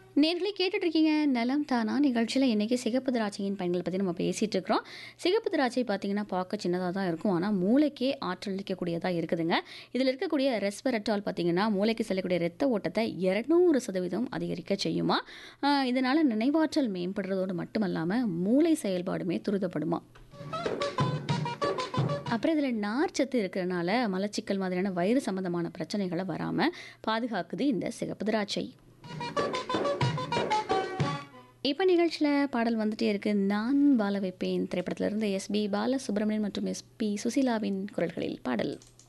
நேர்களே கேட்டுட்டு இருக்கீங்க நலம் தானா நிகழ்ச்சியில் இன்றைக்கி சிகப்பு திராட்சையின் பயன்கள் பற்றி நம்ம பேசிகிட்டு இருக்கிறோம் சிகப்பு திராட்சை பார்த்தீங்கன்னா பார்க்க சின்னதாக தான் இருக்கும் ஆனால் மூளைக்கே ஆற்றல் அளிக்கக்கூடியதாக இருக்குதுங்க இதில் இருக்கக்கூடிய ரெஸ்வரட்டால் பார்த்தீங்கன்னா மூளைக்கு செல்லக்கூடிய இரத்த ஓட்டத்தை இரநூறு சதவீதம் அதிகரிக்க செய்யுமா ஆஹ் இதனால் நினைவாற்றல் மேம்படுறதோடு மட்டுமல்லாமல் மூளை செயல்பாடுமே துரிதப்படுமா அப்புறம் இதில் நார்ச்சத்து இருக்கிறனால மலச்சிக்கல் மாதிரியான வயிறு சம்பந்தமான பிரச்சனைகளை வராமல் பாதுகாக்குது இந்த சிகப்பு திராட்சை இப்போ நிகழ்ச்சியில் பாடல் வந்துட்டே இருக்கு நான் பால வைப்பேன் திரைப்படத்திலிருந்து எஸ்பி பாலசுப்ரமணியன் மற்றும் எஸ்பி சுசீலாவின் குரல்களில் பாடல்